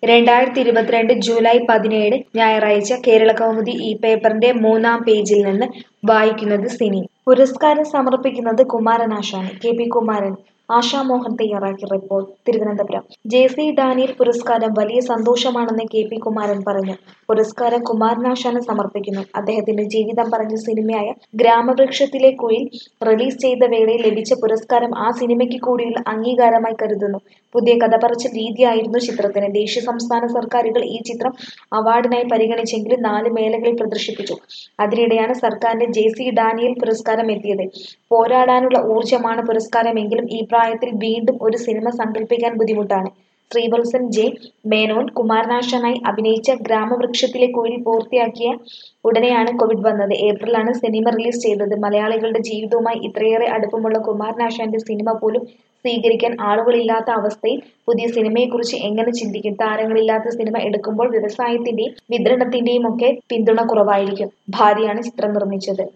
രണ്ടായിരത്തി ഇരുപത്തിരണ്ട് ജൂലൈ പതിനേഴ് ഞായറാഴ്ച കേരളകൗമുദി ഈ പേപ്പറിന്റെ മൂന്നാം പേജിൽ നിന്ന് വായിക്കുന്നത് സിനി പുരസ്കാരം സമർപ്പിക്കുന്നത് കുമാരനാശാന് കെ പി കുമാരൻ ആശാമോഹൻ തയ്യാറാക്കിയ report Thiruvananthapuram J C Daniel പുരസ്കാരം വലിയ സന്തോഷമാണെന്ന് കെ പി കുമാരൻ പറഞ്ഞു പുരസ്കാരം കുമാരനാശാന് സമർപ്പിക്കുന്നു അദ്ദേഹത്തിന്റെ ജീവിതം പറഞ്ഞ സിനിമയായ ഗ്രാമവൃക്ഷത്തിലെ കുയിൽ റിലീസ് ചെയ്ത വേളയിൽ ലഭിച്ച പുരസ്കാരം ആ സിനിമയ്ക്ക് കൂടിയുള്ള അംഗീകാരമായി കരുതുന്നു പുതിയ കഥ പറച്ചിൽ രീതിയായിരുന്നു ചിത്രത്തിന് ദേശീയ സംസ്ഥാന സർക്കാരുകൾ ഈ ചിത്രം അവാർഡിനായി പരിഗണിച്ചെങ്കിലും നാല് മേളകളിൽ പ്രദർശിപ്പിച്ചു അതിനിടെയാണ് സർക്കാരിന്റെ ജെ സി ഡാനിയൽ പുരസ്കാരം എത്തിയത് പോരാടാനുള്ള ഊർജ്ജമാണ് പുരസ്കാരമെങ്കിലും ഈ പ്രായത്തിൽ വീണ്ടും ഒരു സിനിമ സങ്കല്പിക്കാൻ ബുദ്ധിമുട്ടാണ് ശ്രീവത്സൻ ജെ മേനോൻ കുമാരനാശാനായി അഭിനയിച്ച ഗ്രാമവൃക്ഷത്തിലെ കുയിൽ പൂർത്തിയാക്കിയ ഉടനെയാണ് കോവിഡ് വന്നത് ഏപ്രിലാണ് സിനിമ റിലീസ് ചെയ്തത് മലയാളികളുടെ ജീവിതവുമായി ഇത്രയേറെ അടുപ്പമുള്ള കുമാരനാശാന്റെ സിനിമ പോലും സ്വീകരിക്കാൻ ആളുകളില്ലാത്ത അവസ്ഥയിൽ പുതിയ സിനിമയെക്കുറിച്ച് എങ്ങനെ ചിന്തിക്കും താരങ്ങളില്ലാത്ത സിനിമ എടുക്കുമ്പോൾ വ്യവസായത്തിന്റെയും വിതരണത്തിന്റെയും ഒക്കെ പിന്തുണ കുറവായിരിക്കും ഭാര്യയാണ് ചിത്രം നിർമ്മിച്ചത്